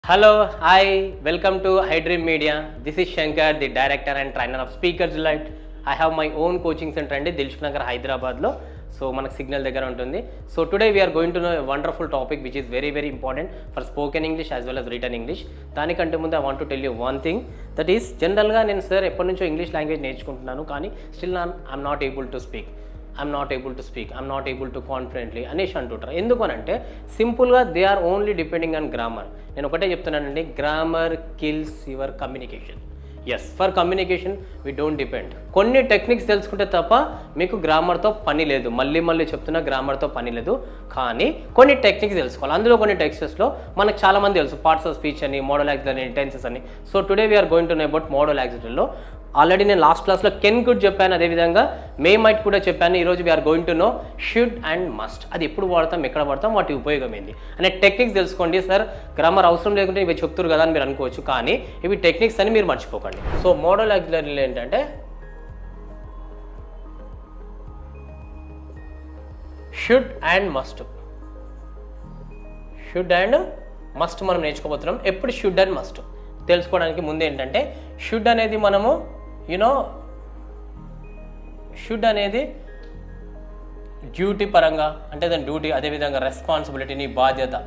Hello, hi, welcome to iDream Media. This is Shankar, the director and trainer of Speakers Delight. I have my own coaching center అండి దిల్షుక్ నగర్ హైదరాబాద్లో so మనకు signal దగ్గర ఉంటుంది so today we are going to know wonderful topic which is very very important for spoken English as well as return English దానికంటే ముందు I want to tell you one thing that is జనరల్గా నేను sir ఎప్పటి నుంచో English language నేర్చుకుంటున్నాను కానీ still I'm not able to speak I'm not able to speak I'm not able to కాన్ఫిడెంట్లీ అనేసి అంటుంటారు ఎందుకు అని అంటే సింపుల్గా they are only depending on grammar నేను ఒకటే చెప్తున్నానండి grammar kills your communication yes for communication we don't depend కొన్ని టెక్నిక్స్ తెలుసుకుంటే తప్ప మీకు గ్రామర్తో పని లేదు మళ్ళీ మళ్ళీ చెప్తున్నా గ్రామర్తో పని లేదు కానీ కొన్ని టెక్నిక్స్ తెలుసుకోవాలి అందులో కొన్ని టెక్స్టెస్లో మనకు చాలా మంది తెలుసు పార్ట్స్ ఆఫ్ స్పీచ్ అని మోడల్ యాక్సిడెంట్ అని టెన్సెస్ అని so today we are going to know about model యాక్సిడెంట్లో ఆల్రెడీ నేను లాస్ట్ క్లాస్లో కెన్ గుడ్ చెప్పాను అదేవిధంగా మే మైట్ కూడా చెప్పాను ఈరోజు we are going to know should and must అది ఎప్పుడు వాడతాం ఎక్కడ వాడతాం వాటి ఉపయోగం ఏంది అనే టెక్నిక్స్ తెలుసుకోండి సార్ గ్రామర్ అవసరం లేకుంటే ఇవి చెప్తారు కదా అని మీరు అనుకోవచ్చు కానీ ఇవి టెక్నిక్స్ అని మీరు మర్చిపోకండి సో మోడల్ యాక్సిలరీలు ఏంటంటే should and must should and must మనం నేర్చుకోబోతున్నాం ఎప్పుడు షుడ్ అండ్ మస్ట్ తెలుసుకోవడానికి ముందు ఏంటంటే షుడ్ అనేది మనము యునో షుడ్ అనేది డ్యూటీ పరంగా అంటే దాని డ్యూటీ అదేవిధంగా రెస్పాన్సిబిలిటీ నీ బాధ్యత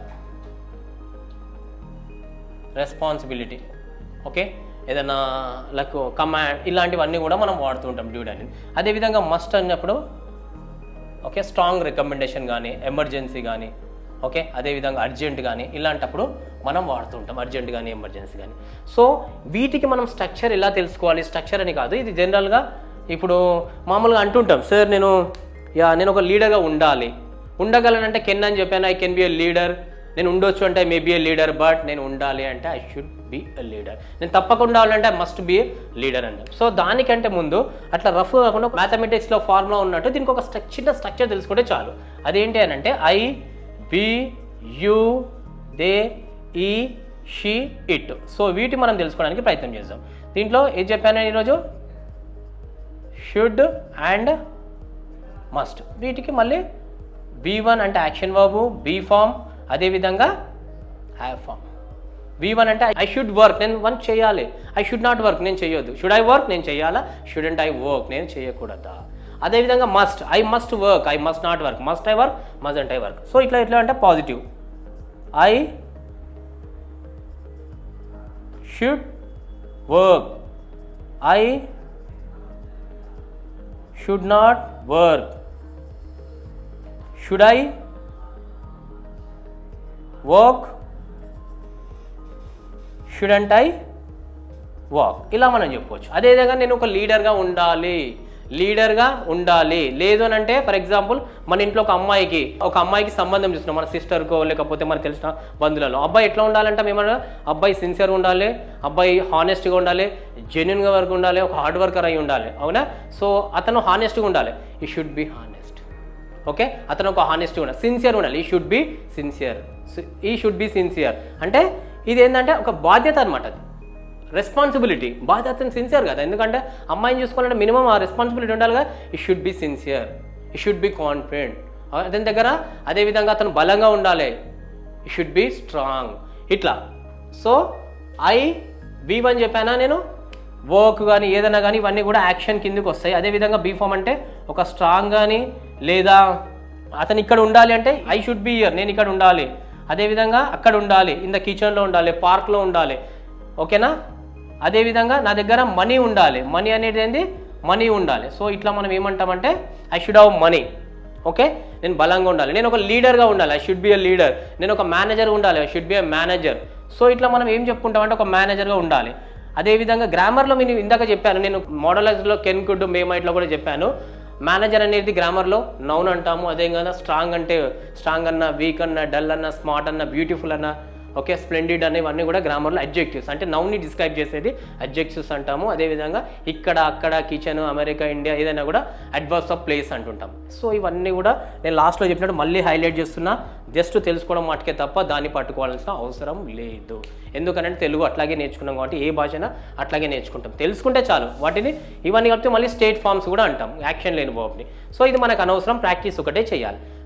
రెస్పాన్సిబిలిటీ ఓకే ఏదైనా లైక్ కమాండ్ ఇలాంటివన్నీ కూడా మనం వాడుతూ ఉంటాం డ్యూటీ అనేది అదేవిధంగా మస్ట్ అన్నప్పుడు ఓకే స్ట్రాంగ్ రికమెండేషన్ కానీ ఎమర్జెన్సీ కానీ ఓకే అదేవిధంగా అర్జెంట్ కానీ ఇలాంటప్పుడు మనం వాడుతూ ఉంటాం అర్జెంట్ కానీ ఎమర్జెన్సీ కానీ సో వీటికి మనం స్ట్రక్చర్ ఎలా తెలుసుకోవాలి స్ట్రక్చర్ అని కాదు ఇది జనరల్గా ఇప్పుడు మామూలుగా అంటుంటాం సార్ నేను యా నేను ఒక లీడర్గా ఉండాలి ఉండగలనంటే కెన్ అని చెప్పాను I can be a leader నేను ఉండొచ్చు అంటే may be a leader but నేను ఉండాలి అంటే I should be a leader నేను తప్పకుండా ఉండాలంటే I must be a leader అని సో దానికంటే ముందు అట్లా రఫ్ కాకుండా మ్యాథమెటిక్స్లో ఫార్ములా ఉన్నట్టు దీనికి ఒక స్ట్రక్ చిన్న స్ట్రక్చర్ తెలుసుకుంటే చాలు అదేంటి అని అంటే I we you they he she it so వీటి మనం తెలుసుకోవడానికి ప్రయత్నం చేద్దాం దీంట్లో ఏం చెప్పాను నేను ఈరోజు షుడ్ అండ్ మస్ట్ వీటికి మళ్ళీ బీ వన్ అంటే యాక్షన్ వర్బు బీ ఫామ్ అదేవిధంగా హ్యావ్ ఫామ్ బీ వన్ అంటే ఐ షుడ్ వర్క్ నేను వన్ చేయాలి ఐ షుడ్ నాట్ వర్క్ నేను చేయొద్దు షుడ్ ఐ వర్క్ నేను చేయాలా షుడెంట్ ఐ వర్క్ నేను చేయకూడదా అదేవిధంగా must I must work I must not work must I work mustn't I work so ఇట్లా ఎట్లా అంటే positive I should work I should not work should I work shouldn't I work ఇలా మనం చెప్పవచ్చు అదేవిధంగా నేను ఒక లీడర్గా ఉండాలి లీడర్గా ఉండాలి లేదు అని అంటే ఫర్ ఎగ్జాంపుల్ మన ఇంట్లో ఒక అమ్మాయికి ఒక అమ్మాయికి సంబంధం చూస్తున్నాం మన సిస్టర్కో లేకపోతే మనకు తెలిసిన బంధువులలో అబ్బాయి ఎట్లా ఉండాలంటే మేమన్నా అబ్బాయి సిన్సియర్గా ఉండాలి అబ్బాయి హానెస్ట్గా ఉండాలి జెన్యున్గా వర్క్ ఉండాలి ఒక హార్డ్ వర్కర్ అయి ఉండాలి అవునా సో అతను హానెస్ట్గా ఉండాలి he should be honest okay అతను ఒక హానెస్ట్ ఉండాలి సిన్సియర్ ఉండాలి he should be sincere he should be sincere అంటే ఇది ఏంటంటే ఒక బాధ్యత అనమాట అది రెస్పాన్సిబిలిటీ బాధ్యత అతను సిన్సియర్ కదా ఎందుకంటే అమ్మాయిని చూసుకోవాలంటే మినిమం ఆ రెస్పాన్సిబిలిటీ ఉండాలిగా he should be sincere he should be confident అతని దగ్గర అదేవిధంగా అతను బలంగా ఉండాలి ఈ షుడ్ బి స్ట్రాంగ్ ఇట్లా సో ఐ బీ వన్ చెప్పానా నేను వర్క్ కానీ ఏదైనా కానీ ఇవన్నీ కూడా యాక్షన్ కిందకి వస్తాయి అదేవిధంగా బీ ఫామ్ అంటే ఒక స్ట్రాంగ్ కానీ లేదా అతను ఇక్కడ ఉండాలి అంటే ఐ షుడ్ బి ఇయర్ నేను ఇక్కడ ఉండాలి అదేవిధంగా అక్కడ ఉండాలి ఇన్ ద కిచెన్లో ఉండాలి పార్క్లో ఉండాలి ఓకేనా అదేవిధంగా నా దగ్గర మనీ ఉండాలి మనీ అనేది ఏంది మనీ ఉండాలి సో ఇట్లా మనం ఏమంటామంటే I should have money okay నేను బలంగా ఉండాలి నేను ఒక లీడర్గా ఉండాలి I should be a leader నేను ఒక మేనేజర్ ఉండాలి I should be a manager so ఇట్లా మనం ఏం చెప్పుకుంటామంటే ఒక మేనేజర్గా ఉండాలి అదేవిధంగా గ్రామర్లో నేను ఇందాక చెప్పాను నేను మోడలైజ్లో కెన్ కుడ్ మేమైట్లో కూడా చెప్పాను మేనేజర్ అనేది గ్రామర్లో నౌన్ అంటాము అదే కదా స్ట్రాంగ్ అంటే స్ట్రాంగ్ అన్న వీక్ అన్న డల్ అన్న స్మార్ట్ అన్న బ్యూటిఫుల్ అన్న ఓకే స్ప్లెండిడ్ అనేవన్నీ కూడా గ్రామర్లో అడ్జెక్టివ్స్ అంటే నౌన్ని డిస్క్రైబ్ చేసేది అడ్జెక్టివ్స్ అంటాము అదేవిధంగా ఇక్కడ అక్కడ కిచెన్ అమెరికా ఇండియా ఏదైనా కూడా అడ్వర్స్ ఆఫ్ ప్లేస్ అంటుంటాం సో ఇవన్నీ కూడా నేను లాస్ట్లో చెప్పినట్టు మళ్ళీ హైలైట్ చేస్తున్నా జస్ట్ తెలుసుకోవడం మటుకే తప్ప దాన్ని పట్టుకోవాల్సిన అవసరం లేదు ఎందుకనంటే తెలుగు అట్లాగే నేర్చుకున్నాం కాబట్టి ఏ భాషన అట్లాగే నేర్చుకుంటాం తెలుసుకుంటే చాలు వాటిని ఇవన్నీ కలిపితే మళ్ళీ స్టేట్ ఫామ్స్ కూడా అంటాం యాక్షన్ లేని బాబుని సో ఇది మనకు అనవసరం ప్రాక్టీస్ ఒకటే చేయాలి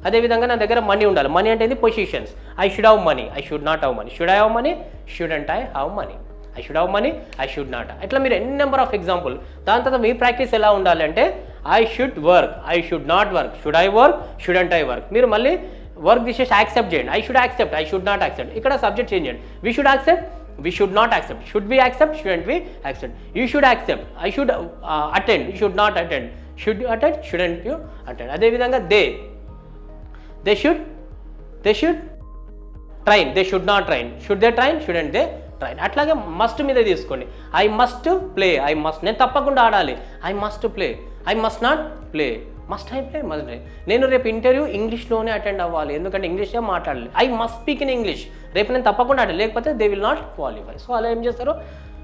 అదేవిధంగా నా దగ్గర మనీ ఉండాలి మనీ అంటే ఏంది positions I should have money I should not have money should I have money shouldn't I have money I should have money I should not ఇట్లా మీరు ఎన్ని నెంబర్ ఆఫ్ ఎగ్జాంపుల్ దాని తర్వాత మీ practice ఎలా ఉండాలి అంటే I should work I should not work should I work shouldn't I work మీరు మళ్ళీ వర్క్ తీసేసి యాక్సెప్ట్ చేయండి I should accept I should not accept ఇక్కడ సబ్జెక్ట్ చేంజ్ చేయండి we should accept we should not accept should we accept shouldn't we accept you should accept I should attend you should not attend should attend shouldn't you attend అదేవిధంగా they they should they should train they should not train should they train shouldn't they train అట్లాగే must మీద తీసుకోండి I must play I must నేను తప్పకుండా ఆడాలి I must play I must not play must I play must నేను రేపు interview ఇంగ్లీష్లోనే attend అవ్వాలి ఎందుకంటే ఇంగ్లీషే మాట్లాడాలి I must speak in English రేపు నేను తప్పకుండా ఆడాలి లేకపోతే they will not qualify so అలా ఏం చేస్తారు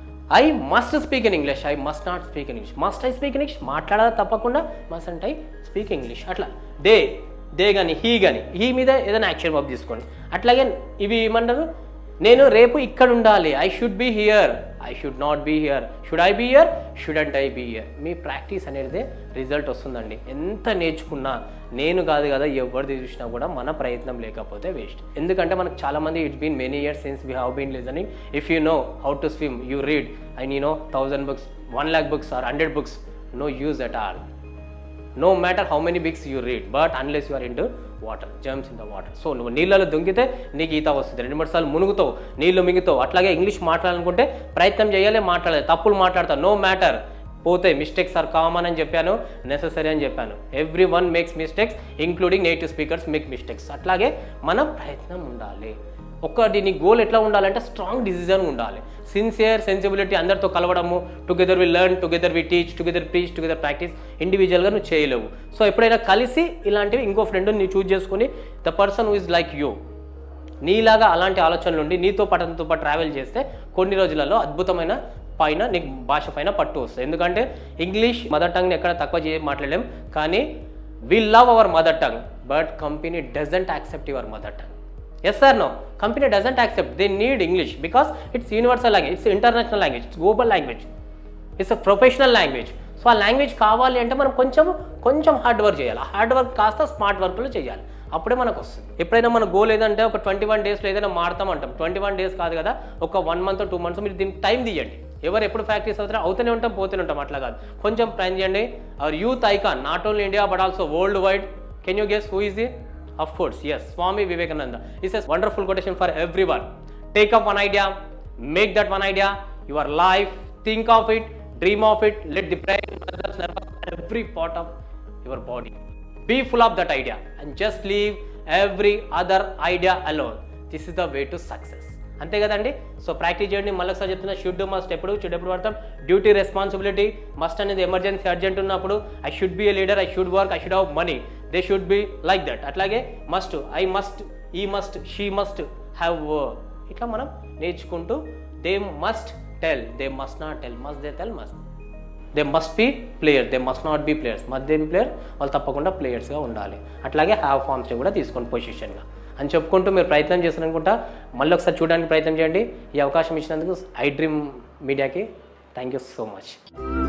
I must speak in English I must not speak in English must I speak English మాట్లాడాలి తప్పకుండా మస్ట్ అంటే ఐ స్పీక్ ఇంగ్లీష్ అట్లా దే దే కానీ హీ కానీ హీ మీద ఏదైనా యాక్షన్ వర్బ్ తీసుకోండి అట్లాగే ఇవి ఏమంటారు నేను రేపు ఇక్కడ ఉండాలి I should be here I should not be here should I be here shouldn't I be here మీ ప్రాక్టీస్ అనేది రిజల్ట్ వస్తుందండి ఎంత నేర్చుకున్నా నేను కాదు కదా ఎవరిది చూసినా కూడా మన ప్రయత్నం లేకపోతే వేస్ట్ ఎందుకంటే మనకు చాలా మంది it's been many years since we have been listening if you know how to swim you read and you know thousand books one lakh books or hundred books no use at all no matter how many books you read but unless you are in to water germs in the water so నువ్వు నీళ్ళలో దుంగితే నీకు ఈత వస్తుంది రెండు మూడు సార్లు మునుగుతావు నీళ్ళు మింగుతావు అట్లాగే ఇంగ్లీష్ మాట్లాడాలనుకుంటే ప్రయత్నం చేయాలి మాట్లాడాలి తప్పులు మాట్లాడతావు నో మ్యాటర్ పోతే మిస్టేక్స్ ఆర్ కామన్ అని చెప్పాను నెససరీ అని చెప్పాను every one makes mistakes including native speakers make mistakes అట్లాగే మన ప్రయత్నం ఉండాలి ఒక్కటి నీ గోల్ ఎట్లా ఉండాలంటే స్ట్రాంగ్ డిసిజన్ ఉండాలి సిన్సియర్ సెన్సిబిలిటీ అందరితో కలవడము together we learn together we teach together preach together practice ఇండివిజువల్గా నువ్వు చేయలేవు సో ఎప్పుడైనా కలిసి ఇలాంటివి ఇంకో ఫ్రెండ్ నువ్వు చూజ్ చేసుకుని the person who is like you నీలాగా అలాంటి ఆలోచనలు ఉండి నీతో పాటు అతనితో పాటు ట్రావెల్ చేస్తే కొన్ని రోజులలో అద్భుతమైన పైన నీకు భాష పైన పట్టు వస్తుంది ఎందుకంటే ఇంగ్లీష్ మదర్ టంగ్ని ఎక్కడ తక్కువ చేయ మాట్లాడలేం కానీ we love our mother tongue but company doesn't accept your mother tongue yes sir no company doesn't accept they need English because it's universal language it's international language it's global language it's a professional language so ఆ language కావాలి అంటే మనం కొంచెం కొంచెం hard work చేయాలి hard work కాస్త smart వర్క్లో చేయాలి అప్పుడే మనకు వస్తుంది ఎప్పుడైనా మన గోల్ ఏదంటే ఒక ట్వంటీ వన్ డేస్లో ఏదైనా మాడతాం అంటాం ట్వంటీ వన్ డేస్ కాదు కదా ఒక వన్ మంత్ టూ మంత్స్ మీరు దీనికి టైం తీయండి ఎవరు ఎప్పుడు ప్రాక్టీస్ అవుతారో అవుతూనే ఉంటాం పోతూనే ఉంటాం అట్లా కాదు కొంచెం ప్లాన్ చేయండి our youth icon not only India but also worldwide can you guess who is the Of course, yes, Swami Vivekananda. He says wonderful quotation for everyone. Take up one idea, make that one idea your life, think of it, dream of it, let the brain, muscles, nervous, every part of your body be full of that idea and just leave every other idea alone. This is the way to success. అంతే కదండి so practice చేయండి మళ్ళీ ఒకసారి చెప్తున్నా should must ఎప్పుడు should ఎప్పుడు పడతాం duty responsibility must అనేది ఎమర్జెన్సీ అర్జెంట్ ఉన్నప్పుడు I should be a leader I should work I should have money they should be like that అట్లాగే must I must he must she must have ఇట్లా మనం నేర్చుకుంటూ they must tell they must not tell must they tell must they must be player they must not be players must they be player వాళ్ళు తప్పకుండా ప్లేయర్స్గా ఉండాలి అట్లాగే have ఫార్మ్స్ని కూడా తీసుకోండి పొజిషన్గా అని చెప్పుకుంటూ మీరు ప్రయత్నం చేస్తారనుకుంటా మళ్ళీ ఒకసారి చూడడానికి ప్రయత్నం చేయండి ఈ అవకాశం ఇచ్చినందుకు ఐ డ్రీమ్ మీడియాకి థ్యాంక్ యూ సో మచ్